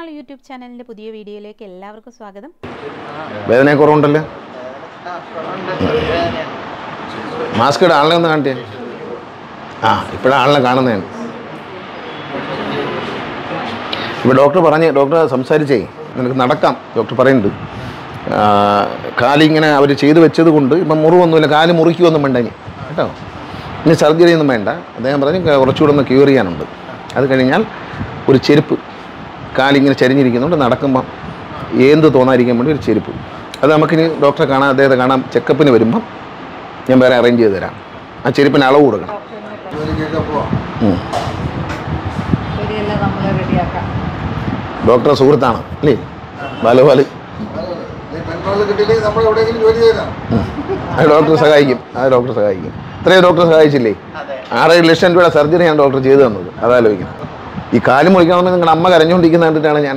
Mall YouTube ചാനലിൻ്റെ പുതിയ വീഡിയോയിലേക്ക് എല്ലാവർക്കും സ്വാഗതം വേദന കുറവുണ്ടല്ലോ മാസ്ക് ഇട ആളിനെ ഒന്ന് കാണിട്ടേ ആ ഇപ്പോഴാണ് ആളിനെ കാണുന്നതാണ് ഇപ്പോൾ ഡോക്ടർ പറഞ്ഞ് ഡോക്ടർ സംസാരിച്ചേ നിനക്ക് നടക്കാം ഡോക്ടർ പറയുന്നുണ്ട് ആ, കാലിങ്ങനെ അവർ ചെയ്ത് വെച്ചത് കൊണ്ട് ഇപ്പം മുറിവൊന്നുമില്ല കാല് മുറിക്കുമൊന്നും വേണ്ട ഇനി കേട്ടോ ഇനി സർജറി ഒന്നും വേണ്ട അദ്ദേഹം പറഞ്ഞ് കുറച്ചുകൂടെ ഒന്ന് ക്യൂർ ചെയ്യാനുണ്ട് അത് കഴിഞ്ഞാൽ ഒരു ചെരുപ്പ് കാലിങ്ങനെ ചരിഞ്ഞിരിക്കുന്നുണ്ട് നടക്കുമ്പം എന്ത് തോന്നാതിരിക്കാൻ വേണ്ടി ഒരു ചെരുപ്പ് അത് നമുക്കിനി ഡോക്ടറെ കാണാൻ അദ്ദേഹത്തെ കാണാൻ ചെക്കപ്പിന് വരുമ്പം ഞാൻ വേറെ അറേഞ്ച് ചെയ്ത് തരാം ആ ചെരുപ്പിന് അളവ് കൊടുക്കണം ഉം. ശരിയല്ല നമ്മൾ റെഡിയാക്കാം ഡോക്ടറെ സുഹൃത്താണ് അല്ലേ ബാലുപാല് അത് ഡോക്ടർ സഹായിക്കും അത് ഡോക്ടർ സഹായിക്കും ഇത്രയും ഡോക്ടർ സഹായിച്ചില്ലേ ആറേഴ് ലക്ഷം രൂപയുടെ സർജറിയാണ് ഡോക്ടർ ചെയ്തു തന്നത് അതാലോചിക്കണം ഈ കാല് മുറിക്കണമെന്ന് നിങ്ങളുടെ അമ്മ കരഞ്ഞുകൊണ്ടിരിക്കുന്ന കണ്ടിട്ടാണ് ഞാൻ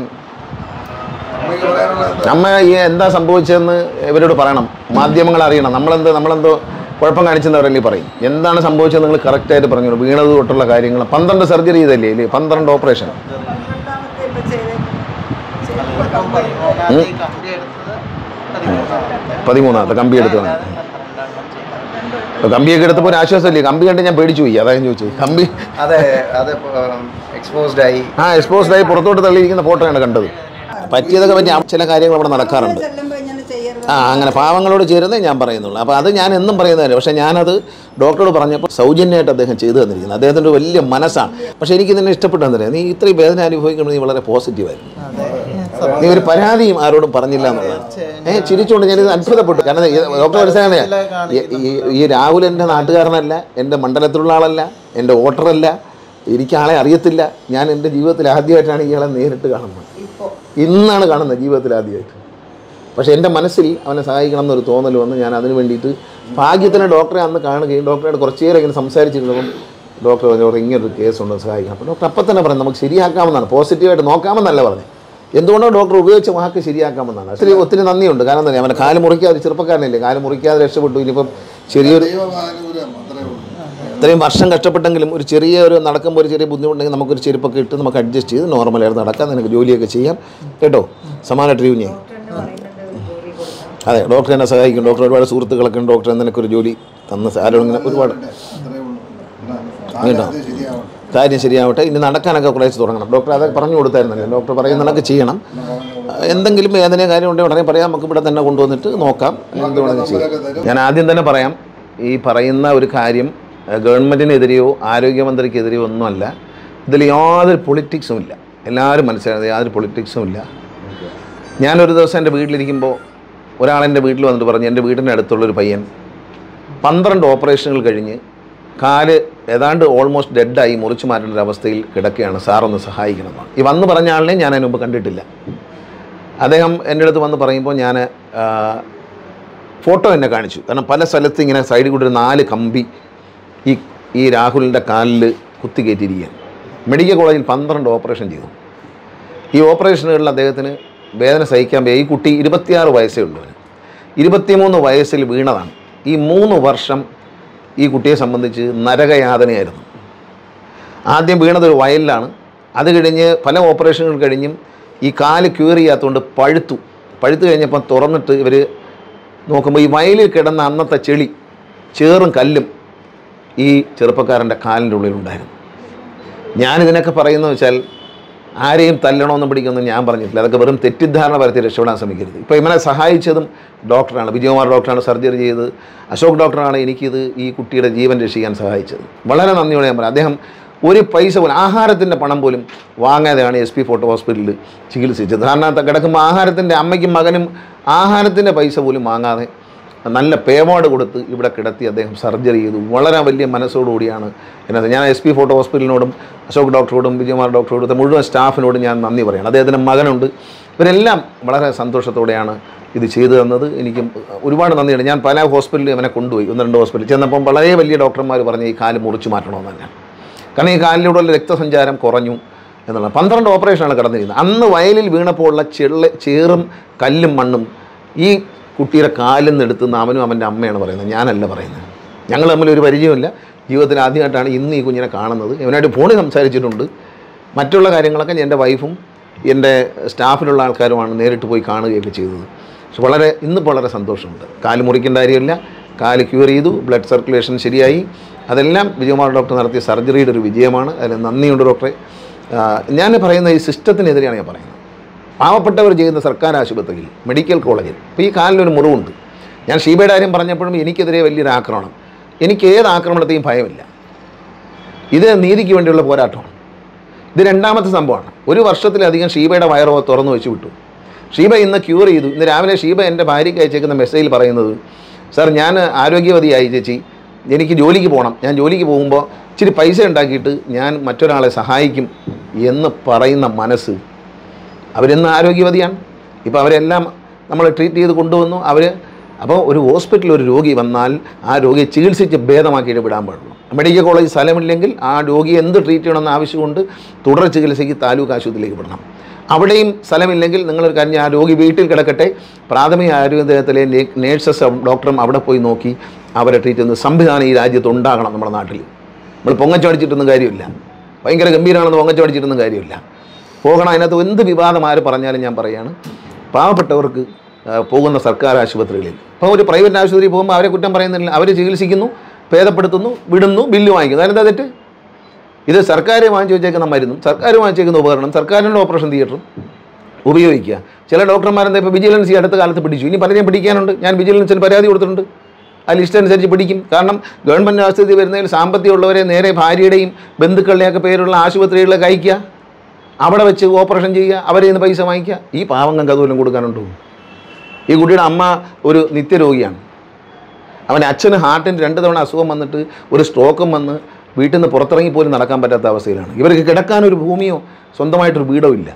അമ്മ ഈ എന്താ സംഭവിച്ചതെന്ന് ഇവരോട് പറയണം മാധ്യമങ്ങൾ അറിയണം നമ്മളെന്തോ നമ്മളെന്തോ കുഴപ്പം കാണിച്ചെന്നവരല്ലേ പറയും എന്താണ് സംഭവിച്ചത് നിങ്ങൾ കറക്റ്റായിട്ട് പറഞ്ഞു വീണത് തൊട്ടുള്ള കാര്യങ്ങൾ പന്ത്രണ്ട് സർജറി ചെയ്തല്ലേ ഇല്ലേ പന്ത്രണ്ട് ഓപ്പറേഷൻ രണ്ടാമത്തെ ഇപ്പൊ ചെയ്ത് പതിമൂന്നാമത്തെ കമ്പി എടുത്തതാണ് അപ്പോൾ കമ്പിയൊക്കെ എടുത്തപ്പോൾ ഒരു ആശ്വാസമില്ലേ കമ്പി കണ്ട് ഞാൻ പേടിച്ചു പോയി അതാ ഞാൻ ചോദിച്ചത് കമ്പി അതെ അത് എക്സ്പോസ്ഡ് ആയി ആ എക്സ്പോസ്ഡ് ആയി പുറത്തോട്ട് തള്ളിയിരിക്കുന്ന ഫോട്ടോയാണ് കണ്ടത് പറ്റിയതൊക്കെ പറ്റി ആ ചില കാര്യങ്ങൾ അവിടെ നടക്കാറുണ്ട് ചെല്ലുമ്പോ ഇങ്ങനെ ചെയ്യരുത് ആ അങ്ങനെ പാവങ്ങളോട് ചേരുന്നേ ഞാൻ പറയുന്നുള്ളൂ അപ്പോൾ അത് ഞാൻ എന്നും പറയുന്നതല്ലേ പക്ഷേ ഞാനത് ഡോക്ടറോട് പറഞ്ഞപ്പോൾ സൗജന്യമായിട്ട് അദ്ദേഹം ചെയ്തു തന്നിരിക്കുന്നത് അദ്ദേഹത്തിൻ്റെ ഒരു വലിയ മനസ്സാണ് പക്ഷേ എനിക്ക് നിന്നെ ഇഷ്ടപ്പെട്ടു തന്നില്ല നീ ഇത്രയും വേദന അനുഭവിക്കുമ്പോൾ നീ വളരെ പോസിറ്റീവായിരുന്നു നീ ഒരു പരാതിയും ആരോടും പറഞ്ഞില്ല എന്നുള്ളതാണ് ഏഹ് ചിരിച്ചുകൊണ്ട് ഞാനിത് അത്ഭുതപ്പെട്ടു കാരണം ഈ ഡോക്ടർ മനസ്സിലാണ് ഈ രാഹുൽ എൻ്റെ നാട്ടുകാരനല്ല എൻ്റെ മണ്ഡലത്തിലുള്ള ആളല്ല എൻ്റെ വോട്ടറല്ല എനിക്ക് ആളെ അറിയത്തില്ല ഞാൻ എൻ്റെ ജീവിതത്തിൽ ആദ്യമായിട്ടാണ് ഇയാളെ നേരിട്ട് കാണുന്നത് ഇന്നാണ് കാണുന്നത് ജീവിതത്തിൽ ആദ്യമായിട്ട് പക്ഷേ എൻ്റെ മനസ്സിൽ അവനെ സഹായിക്കണം എന്നൊരു തോന്നൽ വന്ന് ഞാൻ അതിന് വേണ്ടിയിട്ട് ഭാഗ്യത്തിന് ഡോക്ടറെ അന്ന് കാണുകയും ഡോക്ടറോട് കുറച്ച് നേരം ഇങ്ങനെ സംസാരിച്ചിരുന്നപ്പം ഡോക്ടർ പറഞ്ഞു "ഡോക്ടർ ഇങ്ങനൊരു കേസുണ്ട് സഹായിക്കണം അപ്പോൾ ഡോക്ടർ അപ്പം തന്നെ പറഞ്ഞു നമുക്ക് ശരിയാക്കാമെന്നാണ് പോസിറ്റീവായിട്ട് നോക്കാമെന്നല്ല പറഞ്ഞു എന്തുകൊണ്ടോ ഡോക്ടർ ഉപയോഗിച്ച വാക്ക് ശരിയാക്കാമെന്നാണ് ഒത്തിരി ഒത്തിരി നന്ദിയുണ്ട് കാരണം എന്താ അവനെ കാല് മുറിക്കാതെ ചെറുപ്പക്കാരനല്ലേ കാല് മുറിക്കാതെ രക്ഷപ്പെട്ടു ഇനിയിപ്പം ചെറിയൊരു ഇത്രയും വർഷം കഷ്ടപ്പെട്ടെങ്കിലും ഒരു ചെറിയ ഒരു നടക്കുമ്പോൾ ഒരു ചെറിയ ബുദ്ധിമുട്ടുണ്ടെങ്കിൽ നമുക്കൊരു ചെരുപ്പൊക്കെ ഇട്ട് നമുക്ക് അഡ്ജസ്റ്റ് ചെയ്ത് നോർമലായിട്ട് നടക്കാം നിനക്ക് ജോലിയൊക്കെ ചെയ്യാം കേട്ടോ സമാനമായിട്ട് റിവ്യൂ ചെയ്യാം അതെ ഡോക്ടർ എന്നെ സഹായിക്കും ഡോക്ടർ ഒരുപാട് സുഹൃത്തുക്കളൊക്കെ ഉണ്ട് ഡോക്ടർ നിനക്കൊരു ജോലി തന്ന ആരോടെങ്കിലും ഒരുപാട് കേട്ടോ കാര്യം ശരിയാവട്ടെ ഇനി നടക്കാനൊക്കെ കുറേശ്ശെ തുടങ്ങണം ഡോക്ടർ അതൊക്കെ പറഞ്ഞു കൊടുത്തായിരുന്നല്ലോ ഡോക്ടർ പറയുന്നതൊക്കെ ചെയ്യണം എന്തെങ്കിലും വേദനയോ കാര്യം ഉണ്ടെങ്കിൽ ഉടനെ പറയാം നമുക്ക് ഇവിടെ തന്നെ കൊണ്ടുവന്നിട്ട് നോക്കാം എന്ത് വേണമെങ്കിലും ചെയ്യാം ഞാൻ ആദ്യം തന്നെ പറയാം ഈ പറയുന്ന ഒരു കാര്യം ഏഹ്, ഗവൺമെൻറ്റിനെതിരെയോ ആരോഗ്യമന്ത്രിക്കെതിരെയോ ഒന്നുമല്ല ഇതിൽ യാതൊരു പൊളിറ്റിക്സും ഇല്ല എല്ലാവരും മനസ്സിലായത് യാതൊരു പൊളിറ്റിക്സും ഇല്ല ഞാനൊരു ദിവസം എൻ്റെ വീട്ടിലിരിക്കുമ്പോൾ ഒരാളെൻ്റെ വീട്ടിൽ വന്നിട്ട് പറഞ്ഞു എൻ്റെ വീടിൻ്റെ അടുത്തുള്ളൊരു പയ്യൻ പന്ത്രണ്ട് ഓപ്പറേഷനുകൾ കഴിഞ്ഞ് കാല് ഏതാണ്ട് ഓൾമോസ്റ്റ് ഡെഡായി മുറിച്ചു മാറ്റേണ്ട ഒരു അവസ്ഥയിൽ കിടക്കുകയാണ് സാറൊന്ന് സഹായിക്കണമെന്നാണ് ഈ വന്ന് പറഞ്ഞ ആളിനെ ഞാൻ അതിന് മുമ്പ് കണ്ടിട്ടില്ല അദ്ദേഹം എൻ്റെ അടുത്ത് വന്ന് പറയുമ്പോൾ ഞാൻ ഫോട്ടോ എന്നെ കാണിച്ചു കാരണം പല സ്ഥലത്ത് ഇങ്ങനെ സൈഡിൽ കൂടി ഒരു നാല് കമ്പി ഈ ഈ രാഹുലിൻ്റെ കാലിൽ കുത്തിക്കയറ്റിയിരിക്കുകയാണ് മെഡിക്കൽ കോളേജിൽ പന്ത്രണ്ട് ഓപ്പറേഷൻ ചെയ്തു ഈ ഓപ്പറേഷനുകളിൽ അദ്ദേഹത്തിന് വേദന സഹിക്കാൻ വയ്യ ഈ കുട്ടി ഇരുപത്തിയാറ് വയസ്സേ ഉള്ളൂ അവന് ഇരുപത്തിമൂന്ന് വയസ്സിൽ വീണതാണ് ഈ മൂന്ന് വർഷം ഈ കുട്ടിയെ സംബന്ധിച്ച് നരകയാതനയായിരുന്നു ആദ്യം വീണത് ഒരു വയലിലാണ് അത് കഴിഞ്ഞ് പല ഓപ്പറേഷനുകൾ കഴിഞ്ഞും ഈ കാല് ക്യൂർ ചെയ്യാത്തതുകൊണ്ട് പഴുത്തു പഴുത്തു കഴിഞ്ഞപ്പം തുറന്നിട്ട് ഇവർ നോക്കുമ്പോൾ ഈ വയലിൽ കിടന്ന അന്നത്തെ ചെളി ചേറും കല്ലും ഈ ചെറുപ്പക്കാരൻ്റെ കാലിൻ്റെ ഉള്ളിലുണ്ടായിരുന്നു ഞാനിതിനൊക്കെ പറയുന്നത് വെച്ചാൽ ആരെയും തല്ലണമെന്നും പിടിക്കൊന്നും ഞാൻ പറഞ്ഞിട്ടില്ല അതൊക്കെ വെറും തെറ്റിദ്ധാരണ പരത്തി രക്ഷപ്പെടാൻ ശ്രമിക്കരുത് ഇപ്പോൾ ഇവനെ സഹായിച്ചതും ഡോക്ടറാണ് വിജയകുമാർ ഡോക്ടറാണ് സർജറി ചെയ്തത് അശോക് ഡോക്ടറാണ് എനിക്കിത് ഈ കുട്ടിയുടെ ജീവൻ രക്ഷിക്കാൻ സഹായിച്ചത് വളരെ നന്ദിയോടെ ഞാൻ പറയാം അദ്ദേഹം ഒരു പൈസ പോലും ആഹാരത്തിൻ്റെ പണം പോലും വാങ്ങാതെയാണ് എസ് പി ഫോട്ടോ ഹോസ്പിറ്റലിൽ ചികിത്സിച്ചത് കാരണം കിടക്കുമ്പോൾ ആഹാരത്തിൻ്റെ അമ്മയ്ക്കും മകനും ആഹാരത്തിൻ്റെ പൈസ പോലും വാങ്ങാതെ നല്ല പേവാർഡ് കൊടുത്ത് ഇവിടെ കിടത്തി അദ്ദേഹം സർജറി ചെയ്തു വളരെ വലിയ മനസ്സോടുകൂടിയാണ് എന്നത് ഞാൻ എസ് പി ഫോട്ടോ ഹോസ്പിറ്റലിനോടും അശോക് ഡോക്ടറോടും വിജയകുമാർ ഡോക്ടറോടും മുഴുവൻ സ്റ്റാഫിനോടും ഞാൻ നന്ദി പറയണം അദ്ദേഹത്തിൻ്റെ മകനുണ്ട് ഇവരെല്ലാം വളരെ സന്തോഷത്തോടെയാണ് ഇത് ചെയ്തു തന്നത് എനിക്ക് ഒരുപാട് നന്ദിയുണ്ട് ഞാൻ പല ഹോസ്പിറ്റലിൽ അവനെ കൊണ്ടുപോയി ഒന്ന് രണ്ട് ഹോസ്പിറ്റലിൽ ചെന്നപ്പം വളരെ വലിയ ഡോക്ടർമാർ പറഞ്ഞ് ഈ കാല് മുറിച്ച് മാറ്റണമെന്ന് തന്നെ കാരണം ഈ കാലിലൂടെയുള്ള രക്തസഞ്ചാരം കുറഞ്ഞു എന്നുള്ളത് പന്ത്രണ്ട് ഓപ്പറേഷനാണ് കടന്നിരുന്നത് അന്ന് വയലിൽ വീണപ്പോൾ ഉള്ള ചെള്ള ചേറും കല്ലും മണ്ണും ഈ കുട്ടിയുടെ കാലിൽ നിന്ന് എടുത്ത് അവനും അവൻ്റെ അമ്മയാണ് പറയുന്നത് ഞാനല്ല പറയുന്നത് ഞങ്ങൾ തമ്മിൽ ഒരു പരിചയമില്ല ജീവിതത്തിൽ ആദ്യമായിട്ടാണ് ഇന്ന് ഈ കുഞ്ഞിനെ കാണുന്നത് ഇവനായിട്ട് ഫോണിൽ സംസാരിച്ചിട്ടുണ്ട് മറ്റുള്ള കാര്യങ്ങളൊക്കെ എൻ്റെ വൈഫും എൻ്റെ സ്റ്റാഫിലുള്ള ആൾക്കാരുമാണ് നേരിട്ട് പോയി കാണുകയൊക്കെ ചെയ്തത് പക്ഷെ വളരെ ഇന്നിപ്പോൾ വളരെ സന്തോഷമുണ്ട് കാല് മുറിക്കേണ്ട കാര്യമില്ല കാല് ക്യൂർ ചെയ്തു ബ്ലഡ് സർക്കുലേഷൻ ശരിയായി അതെല്ലാം വിജയകുമാർ ഡോക്ടർ നടത്തിയ സർജറിയുടെ ഒരു വിജയമാണ് അതിൽ നന്ദിയുണ്ട് ഡോക്ടറെ ആ, ഞാൻ പറയുന്ന ഈ സിസ്റ്റത്തിനെതിരെയാണ് ഞാൻ പറയുന്നത് പാവപ്പെട്ടവർ ചെയ്യുന്ന സർക്കാർ ആശുപത്രിയിൽ മെഡിക്കൽ കോളേജിൽ ഇപ്പോൾ ഈ കാലിനൊരു മുറിവുണ്ട് ഞാൻ ഷീബയുടെ കാര്യം പറഞ്ഞപ്പോഴും എനിക്കെതിരെ വലിയൊരു ആക്രമണം എനിക്ക് ഏത് ആക്രമണത്തെയും ഭയമില്ല ഇത് നീതിക്ക് വേണ്ടിയുള്ള പോരാട്ടമാണ് ഇത് രണ്ടാമത്തെ സംഭവമാണ് ഒരു വർഷത്തിലധികം ഷീബയുടെ വയറോ തുറന്നു വെച്ച് വിട്ടു ഷീബ ഇന്ന് ക്യൂർ ചെയ്തു ഇന്ന് രാവിലെ ഷീബ എൻ്റെ ഭാര്യയ്ക്ക് അയച്ചേക്കുന്ന മെസ്സേജിൽ പറയുന്നത് സാർ ഞാൻ ആരോഗ്യവതിയായി ചേച്ചി എനിക്ക് ജോലിക്ക് പോകണം ഞാൻ ജോലിക്ക് പോകുമ്പോൾ ഇച്ചിരി പൈസ ഉണ്ടാക്കിയിട്ട് ഞാൻ മറ്റൊരാളെ സഹായിക്കും എന്ന് പറയുന്ന മനസ്സ് അവരിന്ന് ആരോഗ്യവതിയാണ് ഇപ്പോൾ അവരെല്ലാം നമ്മൾ ട്രീറ്റ് ചെയ്ത് കൊണ്ടുവന്നു അവർ അപ്പോൾ ഒരു ഹോസ്പിറ്റലിൽ ഒരു രോഗി വന്നാൽ ആ രോഗിയെ ചികിത്സിച്ച് ഭേദമാക്കിയിട്ട് വിടാൻ പാടുള്ളൂ മെഡിക്കൽ കോളേജ് സ്ഥലമില്ലെങ്കിൽ ആ രോഗിയെ എന്ത് ട്രീറ്റ് ചെയ്യണമെന്ന് ആവശ്യമുണ്ട് തുടർ ചികിത്സയ്ക്ക് താലൂക്ക് ആശുപത്രിയിലേക്ക് വിടണം അവിടെയും സ്ഥലമില്ലെങ്കിൽ നിങ്ങളൊരു കാര്യം ചെയ്യ്, ആ രോഗി വീട്ടിൽ കിടക്കട്ടെ പ്രാഥമിക ആരോഗ്യത്തിലെ നേഴ്സസ് ഡോക്ടറും അവിടെ പോയി നോക്കി അവരെ ട്രീറ്റ് ചെയ്യുന്ന സംവിധാനം ഈ രാജ്യത്ത് ഉണ്ടാകണം നമ്മുടെ നാട്ടിൽ നമ്മൾ പൊങ്ങച്ചടിച്ചിട്ടൊന്നും കാര്യമില്ല ഭയങ്കര ഗംഭീരമാണെന്ന് പൊങ്ങച്ചടിച്ചിട്ടൊന്നും കാര്യമില്ല പോകണം അതിനകത്ത് എന്ത് വിവാദം ആര് പറഞ്ഞാലും ഞാൻ പറയാണ് പാവപ്പെട്ടവർക്ക് ആ, പോകുന്ന സർക്കാർ ആശുപത്രികളിൽ ഇപ്പോൾ ഒരു പ്രൈവറ്റ് ആശുപത്രിയിൽ പോകുമ്പോൾ അവരെ കുറ്റം പറയുന്നില്ല അവർ ചികിത്സിക്കുന്നു ഭേദപ്പെടുത്തുന്നു വിടുന്നു ബില്ല് വാങ്ങിക്കുന്നു അതിനെന്താ തെറ്റ് ഇത് സർക്കാർ വാങ്ങിച്ചു വെച്ചേക്കുന്ന മരുന്നും സർക്കാർ വാങ്ങിച്ചേക്കുന്ന ഉപകരണം സർക്കാരിൻ്റെ ഓപ്പറേഷൻ തിയേറ്ററും ഉപയോഗിക്കുക ചില ഡോക്ടർമാരെന്താ ഇപ്പോൾ വിജിലൻസ് ഈ അടുത്ത കാലത്ത് പിടിച്ചു ഇനി പലരെയും പിടിക്കാനുണ്ട് ഞാൻ വിജിലൻസിന് പരാതി കൊടുത്തിട്ടുണ്ട് ആ ലിസ്റ്റ് അനുസരിച്ച് പിടിക്കും കാരണം ഗവൺമെൻറ് ആശുപത്രി വരുന്നതിൽ സാമ്പത്തികമുള്ളവരെ നേരെ ഭാര്യയുടെയും ബന്ധുക്കളുടെയൊക്കെ പേരുള്ള ആശുപത്രികളിലേക്ക് അയക്കുക അവിടെ വെച്ച് ഓപ്പറേഷൻ ചെയ്യുക അവരെ നിന്ന് പൈസ വാങ്ങിക്കുക ഈ പാവങ്ങൾക്ക് അതുപോലും കൊടുക്കാനുണ്ടോ ഈ കുട്ടിയുടെ അമ്മ ഒരു നിത്യരോഗിയാണ് അവൻ്റെ അച്ഛന് ഹാർട്ടിന് രണ്ട് തവണ അസുഖം വന്നിട്ട് ഒരു സ്ട്രോക്കും വന്ന് വീട്ടിൽ നിന്ന് പുറത്തിറങ്ങി പോലും നടക്കാൻ പറ്റാത്ത അവസ്ഥയിലാണ് ഇവർക്ക് കിടക്കാനൊരു ഭൂമിയോ സ്വന്തമായിട്ടൊരു വീടോ ഇല്ല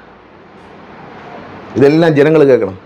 ഇതെല്ലാം ജനങ്ങൾ കേൾക്കണം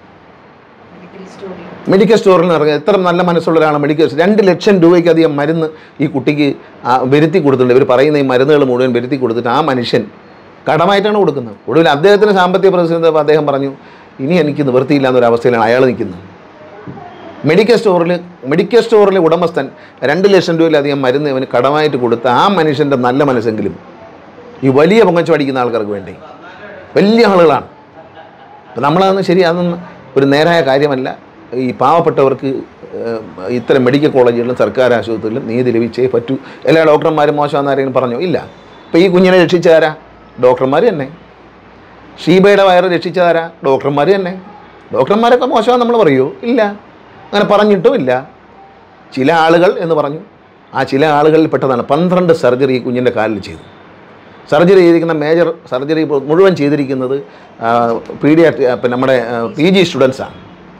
മെഡിക്കൽ സ്റ്റോറിൽ നിന്ന് ഇറങ്ങി എത്ര നല്ല മനസ്സുള്ള ഒരാളാണ് മെഡിക്കൽ സ്റ്റോർ രണ്ട് ലക്ഷം രൂപയ്ക്ക് അധികം മരുന്ന് ഈ കുട്ടിക്ക് ആ, വരുത്തി കൊടുത്തിട്ടുണ്ട് ഇവർ പറയുന്ന ഈ മരുന്നുകൾ മുഴുവൻ വരുത്തി കൊടുത്തിട്ട് ആ മനുഷ്യൻ കടമായിട്ടാണ് കൊടുക്കുന്നത് ഒടുവിൽ അദ്ദേഹത്തിന് സാമ്പത്തിക പ്രതിസന്ധി വന്നപ്പോൾ അദ്ദേഹം പറഞ്ഞു ഇനി എനിക്ക് നിവൃത്തിയില്ല എന്നൊരവസ്ഥയിലാണ് അയാൾ നിൽക്കുന്നത് മെഡിക്കൽ സ്റ്റോറിൽ മെഡിക്കൽ സ്റ്റോറിലെ ഉടമസ്ഥൻ രണ്ട് ലക്ഷം രൂപയിലധികം മരുന്ന് അവന് കടമായിട്ട് കൊടുത്ത ആ മനുഷ്യൻ്റെ നല്ല മനസ്സെങ്കിലും ഈ വലിയ പൊങ്ങച്ചു അടിക്കുന്ന ആൾക്കാർക്ക് വേണ്ടി വലിയ ആളുകളാണ് അപ്പം നമ്മളതൊന്നും ശരി അതൊന്നും ഒരു നേരായ കാര്യമല്ല ഈ പാവപ്പെട്ടവർക്ക് ഏഹ്, ഇത്തരം മെഡിക്കൽ കോളേജുകളിലും സർക്കാർ ആശുപത്രികളിലും നീതി ലഭിച്ചേ പറ്റൂ എല്ലാ ഡോക്ടർമാരും മോശമാണെന്ന് ആരെങ്കിലും പറഞ്ഞോ ഇല്ല ഇപ്പോൾ ഈ കുഞ്ഞിനെ രക്ഷിച്ചതാരാ ഡോക്ടർമാർ തന്നെ ഷീബയുടെ വയറ് രക്ഷിച്ചതാരാ ഡോക്ടർമാർ തന്നെ ഡോക്ടർമാരൊക്കെ മോശമാണെന്ന് നമ്മൾ പറയുമോ ഇല്ല അങ്ങനെ പറഞ്ഞിട്ടും ഇല്ല ചില ആളുകൾ എന്ന് പറഞ്ഞു ആ ചില ആളുകളിൽ പെട്ടതാണ് പന്ത്രണ്ട് സർജറി ഈ കുഞ്ഞിൻ്റെ കാലിൽ ചെയ്തു സർജറി ചെയ്തിരിക്കുന്ന മേജർ സർജറി ഇപ്പോൾ മുഴുവൻ ചെയ്തിരിക്കുന്നത് പീഡിയാട്രി പിന്നെ നമ്മുടെ പി ജി സ്റ്റുഡൻസാണ്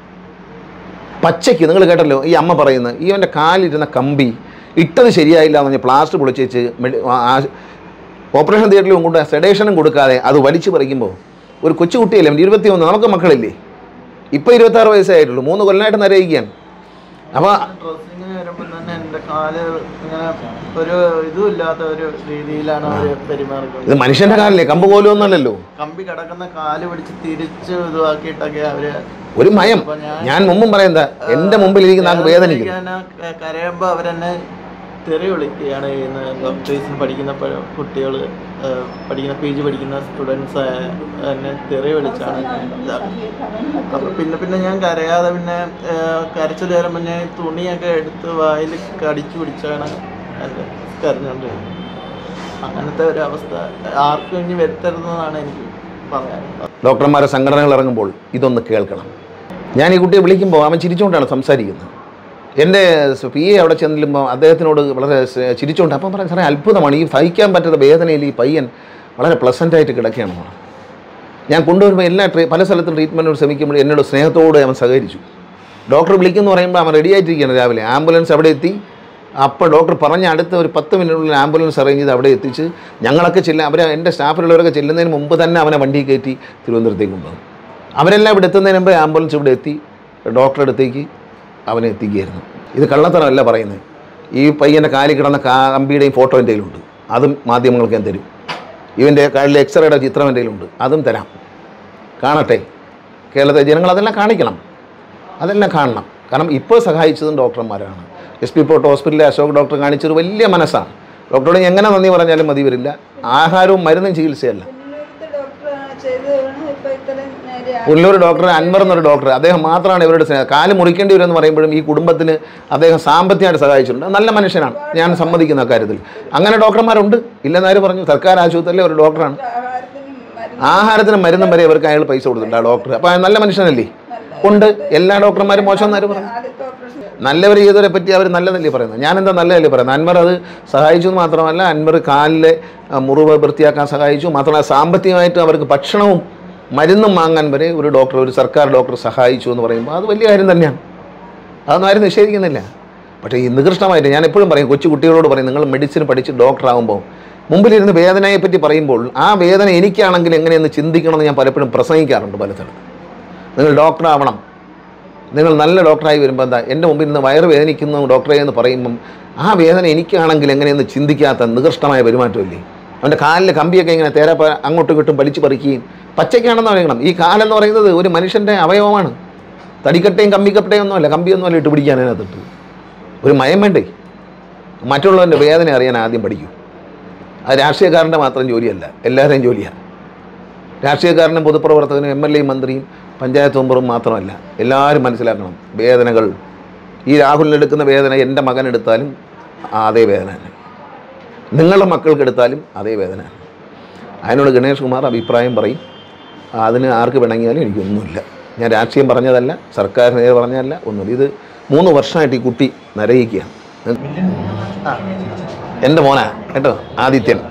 പച്ചയ്ക്ക് നിങ്ങൾ കേട്ടല്ലോ ഈ അമ്മ പറയുന്നത് ഈ അവൻ്റെ കാലിരുന്ന കമ്പി ഇട്ടത് ശരിയായില്ല എന്ന് പറഞ്ഞ് പ്ലാസ്റ്റർ പൊളിച്ചേച്ച് മെഡി- ആ- ആ- ഓപ്പറേഷൻ തിയേറ്ററിലും കൊണ്ട് സെഡേഷനും കൊടുക്കാതെ അത് വലിച്ചു പറിക്കുമ്പോൾ ഒരു കൊച്ചുകുട്ടിയല്ലേ അവൻ്റെ ഇരുപത്തിയൊന്ന് നമുക്ക് മക്കളില്ലേ ഇപ്പോൾ ഇരുപത്താറ് വയസ്സേ ആയിട്ടുള്ളൂ മൂന്ന് കൊല്ലമായിട്ട് നരയിക്കുകയാണ് അപ്പോൾ ഡ്രസ്സിങ്ങിന് വരുമ്പോൾ തന്നെ എൻ്റെ കാല് ഇങ്ങനെ ഒരു ഇതും ഇല്ലാത്ത ഒരു രീതിയിലാണ് അവർ പെരുമാറുന്നത് ഇത് മനുഷ്യൻ്റെ കാലല്ലേ കമ്പ് പോലും ഒന്നല്ലല്ലോ കമ്പി കിടക്കുന്ന കാല് പിടിച്ച് തിരിച്ച് ഇതുവാക്കിയിട്ടൊക്കെ അവര് ഒരു മയം ഞാൻ മുമ്പും പറയുന്നത് എൻ്റെ മുമ്പിൽ ഇരിക്കുന്ന ആൾക്ക് വേദനിക്കുന്നു വേദനിക്കാന് കരയുമ്പോൾ അവരെന്നെ തെറി വിളിക്കുകയാണ് ചെയ്യുന്നത് ഡോക്ടേഴ്സിന് പഠിക്കുന്ന കുട്ടികൾ പഠിക്കുന്ന പി ജി പഠിക്കുന്ന സ്റ്റുഡൻസ് എന്നെ തെറി വിളിച്ചാണ് ഇതാക്കുന്നത് അപ്പൊ പിന്നെ പിന്നെ ഞാൻ കരയാതെ പിന്നെ കരച്ചിൽ വരുമ്പോൾ ഞാൻ തുണിയൊക്കെ എടുത്ത് വായിൽ കടിച്ചു പിടിച്ചാണ് എൻ്റെ കരഞ്ഞുകൊണ്ടിരുന്നത് അങ്ങനത്തെ ഒരു അവസ്ഥ ആർക്കും ഇനി വരുത്തരുതെന്നാണ് എനിക്ക് പറയാനുള്ളത് ഡോക്ടർമാരെ സംഘടനകൾ ഇറങ്ങുമ്പോൾ ഇതൊന്ന് കേൾക്കണം ഞാൻ ഈ കുട്ടിയെ വിളിക്കുമ്പോൾ അവൻ ചിരിച്ചുകൊണ്ടാണ് സംസാരിക്കുന്നത് എൻ്റെ പി എ അവിടെ ചെല്ലുമ്പോൾ അദ്ദേഹത്തിനോട് വളരെ സ- ചിരിച്ചുകൊണ്ട് അപ്പം പറയാം സാറേ അത്ഭുതമാണ് ഈ സഹിക്കാൻ പറ്റാത്ത വേദനയിൽ ഈ പയ്യൻ വളരെ പ്ലസൻ്റായിട്ട് കിടക്കുകയാണ് മോളെ." ഞാൻ കൊണ്ടുവരുമ്പോൾ എല്ലാ ട്രീ പല സ്ഥലത്തും ട്രീറ്റ്മെൻറ്റിനോട് ശ്രമിക്കുമ്പോൾ എന്നോട് സ്നേഹത്തോടെ അവൻ സഹകരിച്ചു ഡോക്ടർ വിളിക്കുന്നു പറയുമ്പോൾ അവൻ റെഡി ആയിട്ടിരിക്കുകയാണ് രാവിലെ ആംബുലൻസ് അവിടെ എത്തി അപ്പോൾ ഡോക്ടർ പറഞ്ഞ അടുത്ത ഒരു പത്ത് മിനിറ്റിനുള്ളിൽ ആംബുലൻസ് അറേഞ്ച് ചെയ്ത് അവിടെ എത്തിച്ച് ഞങ്ങളൊക്കെ ചെല്ലാൻ അവർ എൻ്റെ സ്റ്റാഫിലുള്ളവരൊക്കെ ചെല്ലുന്നതിന് മുമ്പ് തന്നെ അവനെ വണ്ടി കയറ്റി തിരുവനന്തപുരത്തേക്ക് കൊണ്ടുവന്നു അവരെല്ലാം ഇവിടെ എത്തുന്നതിന് മുമ്പേ ആംബുലൻസ് ഇവിടെ എത്തി ഡോക്ടറുടെ അടുത്തേക്ക് അവനെ എത്തിക്കുകയായിരുന്നു ഇത് കള്ളത്തരമല്ല പറയുന്നത് ഈ പയ്യൻ്റെ കാലിൽ കിടന്ന കമ്പിയുടെയും ഫോട്ടോ എൻ്റെ കയ്യിലുണ്ട് അതും മാധ്യമങ്ങൾക്ക് ഞാൻ തരും ഇവൻ്റെ കാലിലെ എക്സ്റേയുടെ ചിത്രം എൻ്റെ കയ്യിലുണ്ട് അതും തരാം കാണട്ടെ കേരളത്തിലെ ജനങ്ങൾ അതെല്ലാം കാണിക്കണം അതെല്ലാം കാണണം കാരണം ഇപ്പോൾ സഹായിച്ചതും ഡോക്ടർമാരാണ് എസ് പി പോട്ട് ഹോസ്പിറ്റലിലെ അശോക് ഡോക്ടർ കാണിച്ചൊരു വലിയ മനസ്സാണ് ഡോക്ടറോട് എങ്ങനെ നന്ദി പറഞ്ഞാലും മതി വരില്ല ആഹാരവും മരുന്നും ചികിത്സയല്ല പിന്നീട് ഡോക്ടർ ചെയ്ത് പുല്ലൂർ ഡോക്ടർ അൻവർ എന്നൊരു ഡോക്ടർ അദ്ദേഹം മാത്രമാണ് ഇവരുടെ സ്നേഹം കാല് മുറിക്കേണ്ടി വരുമെന്ന് പറയുമ്പോഴും ഈ കുടുംബത്തിന് അദ്ദേഹം സാമ്പത്തികമായിട്ട് സഹായിച്ചിട്ടുണ്ട് നല്ല മനുഷ്യനാണ് ഞാൻ സമ്മതിക്കുന്ന കാര്യത്തിൽ അങ്ങനെ ഡോക്ടർമാരുണ്ട് ഇല്ലെന്നാര് പറഞ്ഞു സർക്കാർ ആശുപത്രിയിലെ ഒരു ഡോക്ടറാണ് ആഹാരത്തിനും മരുന്നും വരെ ഇവർക്ക് അയാൾ പൈസ കൊടുത്തിട്ടുണ്ട് ആ ഡോക്ടർ അപ്പോൾ അയാൾ നല്ല മനുഷ്യനല്ലേ ഉണ്ട് എല്ലാ ഡോക്ടർമാരും മോശം എന്നാര് പറഞ്ഞു ആദ്യത്തെ ഓപ്പറേഷൻ നല്ലവർ ചെയ്തവരെ പറ്റി അവർ നല്ലതല്ലേ പറയുന്നത് ഞാനെന്താ നല്ലതല്ലേ പറയുന്നത് അൻവർ അത് സഹായിച്ചു എന്ന് മാത്രമല്ല അൻവർ കാലിലെ ആ, മുറിവ് വൃത്തിയാക്കാൻ സഹായിച്ചു മാത്രമല്ല സാമ്പത്തികമായിട്ട് അവർക്ക് ഭക്ഷണവും മരുന്നും വാങ്ങാൻ വരെ ഒരു ഡോക്ടർ ഒരു സർക്കാർ ഡോക്ടർ സഹായിച്ചു എന്ന് പറയുമ്പോൾ അത് വലിയ കാര്യം തന്നെയാണ് അതൊന്നും ആരും നിഷേധിക്കുന്നില്ല പക്ഷേ ഈ നികൃഷ്ടമായിട്ട് ഞാൻ എപ്പോഴും പറയും കൊച്ചു കുട്ടികളോട് പറയും നിങ്ങൾ മെഡിസിൻ പഠിച്ച് ഡോക്ടറാകുമ്പോൾ മുമ്പിലിരുന്ന് വേദനയെ പറ്റി പറയുമ്പോൾ ആ വേദന എനിക്കാണെങ്കിൽ എങ്ങനെയെന്ന് ചിന്തിക്കണമെന്ന് ഞാൻ പലപ്പോഴും പ്രസംഗിക്കാറുണ്ട് പലതരം നിങ്ങൾ ഡോക്ടറാവണം നിങ്ങൾ നല്ല ഡോക്ടറായി വരുമ്പോൾ എന്താ എൻ്റെ മുമ്പിൽ നിന്ന് വയറ് വേദനിക്കുന്നു ഡോക്ടറെ എന്ന് പറയുമ്പം ആ വേദന എനിക്കാണെങ്കിൽ എങ്ങനെയെന്ന് ചിന്തിക്കാത്ത നികൃഷ്ടമായ പെരുമാറ്റമില്ലേ അവൻ്റെ കാലിലെ കമ്പിയൊക്കെ ഇങ്ങനെ തേരാ പ- അങ്ങോട്ടും ഇങ്ങോട്ടും വലിച്ചു പറിക്കുകയും പച്ചയ്ക്കാണെന്ന് പറയണം ഈ കാലെന്ന് പറയുന്നത് ഒരു മനുഷ്യൻ്റെ അവയവമാണ് തടിക്കട്ടയും കമ്പിക്കട്ടയും ഒന്നുമല്ല കമ്പിയൊന്നുമല്ല ഇട്ട് പിടിക്കാൻ അതിനകത്തിട്ട് ഒരു മയം വേണ്ടേ മറ്റുള്ളവൻ്റെ വേദന അറിയാൻ ആദ്യം പഠിക്കൂ അത് രാഷ്ട്രീയക്കാരൻ്റെ മാത്രം ജോലിയല്ല എല്ലാവരുടെയും ജോലിയാണ് രാഷ്ട്രീയക്കാരനും പൊതുപ്രവർത്തകനും എം എൽ എയും മന്ത്രിയും പഞ്ചായത്ത് മെമ്പറും മാത്രമല്ല എല്ലാവരും മനസ്സിലാക്കണം വേദനകൾ ഈ രാഹുലിന് എടുക്കുന്ന വേദന എൻ്റെ മകൻ എടുത്താലും ആ അതേ വേദന തന്നെ നിങ്ങളുടെ മക്കൾക്ക് എടുത്താലും അതേ വേദന അതിനോട് ഗണേഷ് കുമാർ അഭിപ്രായം പറയും അതിന് ആർക്ക് പിണങ്ങിയാലും എനിക്കൊന്നുമില്ല ഞാൻ രാഷ്ട്രീയം പറഞ്ഞതല്ല സർക്കാരിനെ പറഞ്ഞതല്ല ഒന്നുമില്ല ഇത് മൂന്ന് വർഷമായിട്ട് ഈ കുട്ടി നരയിക്കുകയാണ് ആ എൻ്റെ മോനാ കേട്ടോ ആദിത്യൻ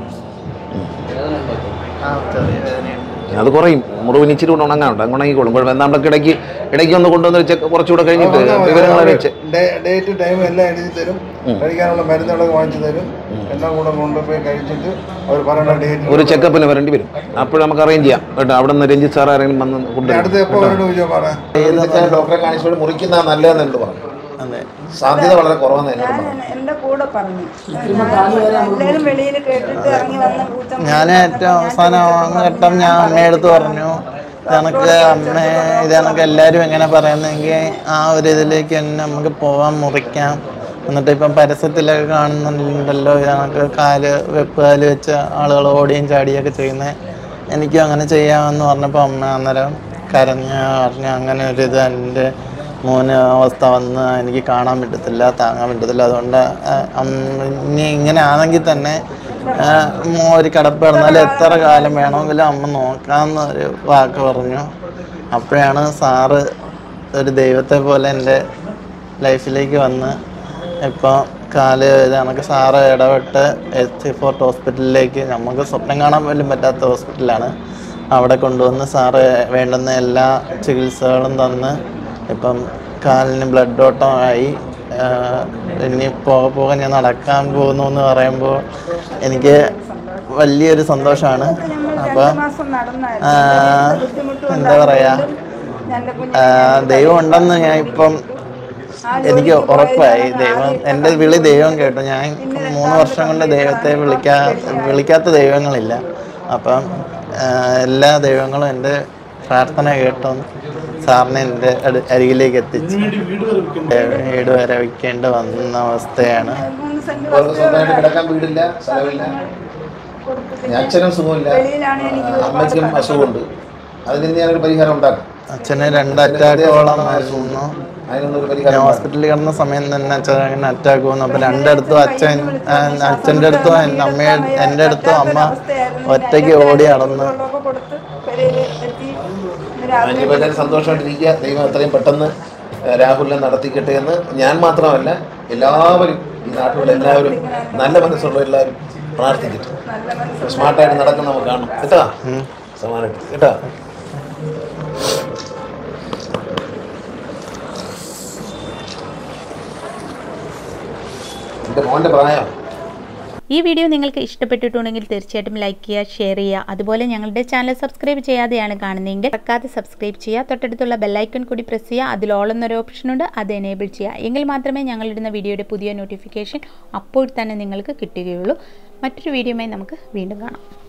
ആ ചെറിയ വേദനയുണ്ട് അത് കുറയും മുറിവിന് ഇച്ചിരി കൊണ്ട് ഉണങ്ങാനുണ്ട് അങ്ങ് ഉണങ്ങിക്കോളും കുഴപ്പം നമ്മുടെ ഇടയ്ക്ക് ഇടയ്ക്ക് ഒന്ന് കൊണ്ടുവന്ന് വെച്ച് കുറച്ചുകൂടെ കഴിഞ്ഞിട്ട് വിവരങ്ങൾ വെച്ച് ഡേറ്റ് ടൈം എല്ലാം എഴുതി തരും കഴിക്കാനുള്ള മരുന്നുകളൊക്കെ വാങ്ങിച്ചു തരും എല്ലാം കൂടെ കൊണ്ടുപോയി കഴിച്ചിട്ട് അവർ പറയുന്ന ഡേറ്റ് ഒരു ചെക്കപ്പിന് വരേണ്ടി വരും അപ്പോൾ നമുക്ക് അറേഞ്ച് ചെയ്യാം കേട്ടോ അവിടെ നിന്ന് രഞ്ജിത്ത് സാർ ആരെങ്കിലും വന്ന് കൊണ്ടുവരും അടുത്ത് എപ്പോൾ അവരോട് ചോദിച്ചാൽ പറയാം ഡോക്ടറെ കാണിച്ചോട് മുറിക്കുന്ന നല്ലതെന്ന് എന്നോട് പറഞ്ഞു അതെ സാധ്യത വളരെ കുറവെന്ന് എന്നോട് ഞാൻ പറഞ്ഞു എന്റെ കൂടെ പറഞ്ഞു എല്ലാവരും വെളിയിൽ കേട്ടിട്ട് ഇറങ്ങി വന്ന പൂച്ച ഞാൻ ഏറ്റവും അവസാനം ഘട്ടം ഞാൻ അമ്മയടുത്ത് പറഞ്ഞു ഇതണക്ക് അമ്മ ഇതണക്ക് എല്ലാവരും എങ്ങനെ പറയുന്നെങ്കിൽ ആ ഒരു ഇതിലേക്ക് തന്നെ നമുക്ക് പോവാൻ മുറിക്കാം എന്നിട്ട് ഇപ്പം പരസ്യത്തിലൊക്കെ കാണുന്നുണ്ടല്ലോ ഇതണക്ക് കാല് വെപ്പ് കാല് വെച്ച് ആളുകൾ ഓടിയും ചാടിയൊക്കെ ചെയ്യുന്നത് എനിക്കും അങ്ങനെ ചെയ്യാമെന്ന് പറഞ്ഞപ്പോൾ അമ്മ അന്നേരം കരഞ്ഞ് പറഞ്ഞു അങ്ങനെ ഒരു ഇത് എൻ്റെ മോന് അവസ്ഥ വന്ന് എനിക്ക് കാണാൻ പറ്റത്തില്ല താങ്ങാൻ പറ്റത്തില്ല അതുകൊണ്ട് ആ, അമ്മ ഇനി ഇങ്ങനെ ആണെങ്കിൽ തന്നെ ആ, മോ ഒരു കിടപ്പ് കിടന്നാൽ എത്ര കാലം വേണമെങ്കിലും അമ്മ നോക്കാമെന്ന് ഒരു വാക്ക് പറഞ്ഞു അപ്പോഴാണ് സാറ് ഒരു ദൈവത്തെ പോലെ എൻ്റെ ലൈഫിലേക്ക് വന്ന് ഇപ്പോൾ കാല് കണക്ക് സാറ് ഇടപെട്ട് എച്ച് സി ഫോർട്ട് ഹോസ്പിറ്റലിലേക്ക് നമുക്ക് സ്വപ്നം കാണാൻ പോലും പറ്റാത്ത ഹോസ്പിറ്റലാണ് അവിടെ കൊണ്ടുവന്ന് സാറ് വേണ്ടുന്ന എല്ലാ ചികിത്സകളും തന്ന് ഇപ്പം കാലിന് ബ്ലഡ് ഓട്ടമായി ആഹ് ഇനി പോകെ പോകെ ഞാൻ നടക്കാൻ പോകുന്നു എന്ന് പറയുമ്പോൾ എനിക്ക് വലിയൊരു സന്തോഷമാണ് അപ്പം മാസം നടന്നായിരുന്നു ആഹ് ബുദ്ധിമുട്ട് എന്താ പറയാ എന്റെ കുഞ്ഞ് ആഹ് ദൈവം ഉണ്ടെന്ന് ഞാൻ ഇപ്പം എനിക്ക് ഉറപ്പായി ദൈവം എൻ്റെ വിളി ദൈവം കേട്ടു ഞാൻ മൂന്ന് വർഷം കൊണ്ട് ദൈവത്തെ വിളിക്കാ വിളിക്കാത്ത ദൈവങ്ങളില്ല അപ്പം ആഹ് എല്ലാ ദൈവങ്ങളും എൻ്റെ പ്രാർത്ഥന കേട്ടു സാറിനെ എൻ്റെ അടു അരികിലേക്ക് എത്തിച്ച് വീട് വരെ വിൽക്കേണ്ടി വന്ന അവസ്ഥയാണ് മൂന്ന് സെന്റ് അവർക്ക് സ്വന്തമായിട്ട് കിടക്കാൻ വീടില്ല സ്ഥലമില്ല ഞാൻ അച്ഛനും സുഖമില്ല വെളിയിലാണ് എനിക്ക് അമ്മയ്ക്കും അസുഖമുണ്ട് അതിന് ഞാനൊരു പരിഹാരം ഉണ്ടാക്കും അച്ഛന് രണ്ട് അറ്റാക്കോളം ആയിരുന്നു അതിനൊന്നൊരു ഞാൻ പരിഹാരം ഉണ്ടാക്കും. ഹോസ്പിറ്റലിൽ കിടന്ന സമയം തന്നെ അച്ഛൻ അറ്റാക്ക് വന്നു അപ്പോൾ രണ്ടിടത്തും അച്ഛൻ ആ, അച്ഛൻ്റെ അടുത്തും എൻ്റെ അമ്മ എൻ്റെ അടുത്തും അമ്മ ഒറ്റയ്ക്ക് ഓടി നടന്ന് വെള്ളമൊക്കെ കൊടുത്ത് പെരയിൽ എത്തി ഇന്ന് രാവിലെ ഇനി വളരെ സന്തോഷമായിട്ടിരിക്കുക ദൈവം എത്രയും പെട്ടെന്ന് ഏഹ്, രാഹുലിനെ നടത്തിക്കട്ടെ എന്ന് ഞാൻ മാത്രമല്ല എല്ലാവരും ഈ നാട്ടിലുള്ള എല്ലാവരും നല്ല മനസ്സുള്ള എല്ലാവരും പ്രാർത്ഥിക്കട്ടെ നല്ല മനസ്സ് സ്മാർട്ടായിട്ട് നടക്കുന്ന നമുക്ക് കാണും കേട്ടോ സമാനമായിട്ട് കേട്ടോ എൻ്റെ മോൻ്റെ പ്രായം ഈ വീഡിയോ നിങ്ങൾക്ക് ഇഷ്ടപ്പെട്ടിട്ടുണ്ടെങ്കിൽ തീർച്ചയായിട്ടും ലൈക്ക് ചെയ്യുക ഷെയർ ചെയ്യുക അതുപോലെ ഞങ്ങളുടെ ചാനൽ സബ്സ്ക്രൈബ് ചെയ്യാതെയാണ് കാണുന്നതെങ്കിൽ മറക്കാതെ സബ്സ്ക്രൈബ് ചെയ്യുക തൊട്ടടുത്തുള്ള ബെല്ലൈക്കൺ കൂടി പ്രസ് ചെയ്യുക അതിൽ all എന്നൊരു ഓപ്ഷൻ ഉണ്ട് അത് എനേബിൾ ചെയ്യുക എങ്കിൽ മാത്രമേ ഞങ്ങളിടുന്ന വീഡിയോയുടെ പുതിയ നോട്ടിഫിക്കേഷൻ അപ്പോൾ തന്നെ നിങ്ങൾക്ക് കിട്ടുകയുള്ളൂ മറ്റൊരു വീഡിയോയുമായി നമുക്ക് വീണ്ടും കാണാം